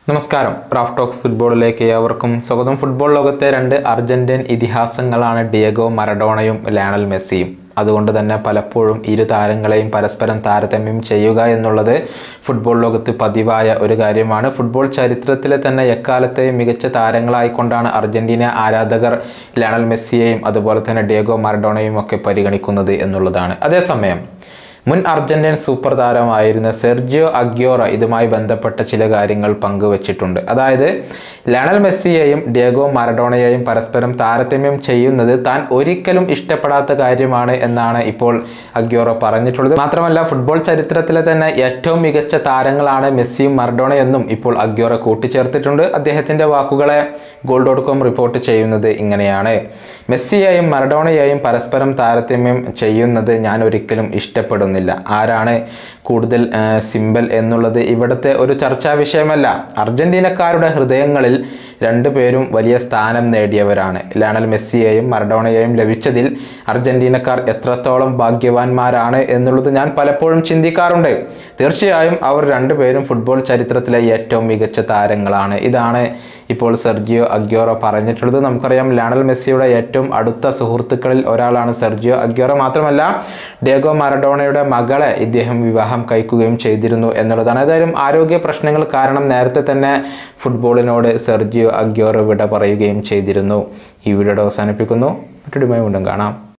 നമസ്കാരം Raf talks ഫുട്ബോളിലേക്ക് ഏവർക്കും സ്വാഗതം ഫുട്ബോൾ ലോകത്തെ രണ്ട് അർജന്റീൻ ഇതിഹാസങ്ങളാണ് ഡിയഗോ മറഡോണയും ലയണൽ മെസ്സിയും അതുകൊണ്ട് തന്നെ പലപ്പോഴും ഇരു താരങ്ങളെയും പരസ്പരം താരതമ്യം ചെയ്യുക എന്നുള്ളത് ഫുട്ബോൾ ലോകത്ത് പതിവായ ഒരു കാര്യമാണ് ഫുട്ബോൾ ചരിത്രത്തിലെ തന്നെ എക്കാലത്തെയും മികച്ച താരങ്ങളായിക്കൊണ്ടാണ് അർജന്റീന ആരാധകർ ലയണൽ മെസ്സിയെയും അതുപോലെ തന്നെ ഡിയഗോ മറഡോണയും ഒക്കെ പരിഗണിക്കുന്നത് എന്നുള്ളതാണ് അതേസമയം മുൻ അർജന്റീൻ സൂപ്പർ താരമായിരുന്ന സെർജിയോ അഗ്യോറ ഇതുമായി ബന്ധപ്പെട്ട ചില കാര്യങ്ങൾ പങ്കുവച്ചിട്ടുണ്ട് അതായത് ലയണൽ മെസ്സിയെയും ഡിയഗോ മാരഡോണയെയും പരസ്പരം താരതമ്യം ചെയ്യുന്നത് താൻ ഒരിക്കലും ഇഷ്ടപ്പെടാത്ത കാര്യമാണ് എന്നാണ് ഇപ്പോൾ അഗ്യോറ പറഞ്ഞിട്ടുള്ളത് മാത്രമല്ല ഫുട്ബോൾ ചരിത്രത്തിലെ തന്നെ ഏറ്റവും മികച്ച താരങ്ങളാണ് മെസ്സിയും മറഡോണയെന്നും ഇപ്പോൾ അഗ്യോറ കൂട്ടിച്ചേർത്തിട്ടുണ്ട് അദ്ദേഹത്തിന്റെ വാക്കുകളെ ഗോൾ ഡോട്ട് കോം റിപ്പോർട്ട് ചെയ്യുന്നത് ഇങ്ങനെയാണ് മെസ്സിയെയും മറഡോണയെയും പരസ്പരം താരതമ്യം ചെയ്യുന്നത് ഞാൻ ഒരിക്കലും ഇഷ്ടപ്പെടുന്നില്ല ആരാണ് കൂടുതൽ ആ, സിമ്പൽ എന്നുള്ളത് ഇവിടുത്തെ ഒരു ചർച്ചാ വിഷയമല്ല അർജന്റീനക്കാരുടെ ഹൃദയങ്ങളിൽ രണ്ടുപേരും വലിയ സ്ഥാനം നേടിയവരാണ് ലയണൽ മെസ്സിയെയും മറഡോണയെയും ലഭിച്ചതിൽ അർജന്റീനക്കാർ എത്രത്തോളം ഭാഗ്യവാന്മാരാണ് എന്നുള്ളത് ഞാൻ പലപ്പോഴും ചിന്തിക്കാറുണ്ട് തീർച്ചയായും അവർ രണ്ടുപേരും ഫുട്ബോൾ ചരിത്രത്തിലെ ഏറ്റവും മികച്ച താരങ്ങളാണ് ഇതാണ് ഇപ്പോൾ സെർജിയോ അഗ്യോറോ പറഞ്ഞിട്ടുള്ളത് നമുക്കറിയാം ലയണൽ മെസ്സിയുടെ ഏറ്റവും അടുത്ത സുഹൃത്തുക്കളിൽ ഒരാളാണ് സെർജിയോ അഗ്യോറോ മാത്രമല്ല ഡേഗോ മറഡോണയുടെ മകളെ ഇദ്ദേഹം വിവാഹം കഴിക്കുകയും ചെയ്തിരുന്നു എന്നുള്ളതാണ് ഏതായാലും ആരോഗ്യ പ്രശ്നങ്ങൾ കാരണം നേരത്തെ തന്നെ ഫുട്ബോളിനോട് സെർജിയോ അഗ്യോറോ വിട പറയുകയും ചെയ്തിരുന്നു ഈ വീഡിയോ അവസാനിപ്പിക്കുന്നു മറ്റൊരു വീണ്ടും കാണാം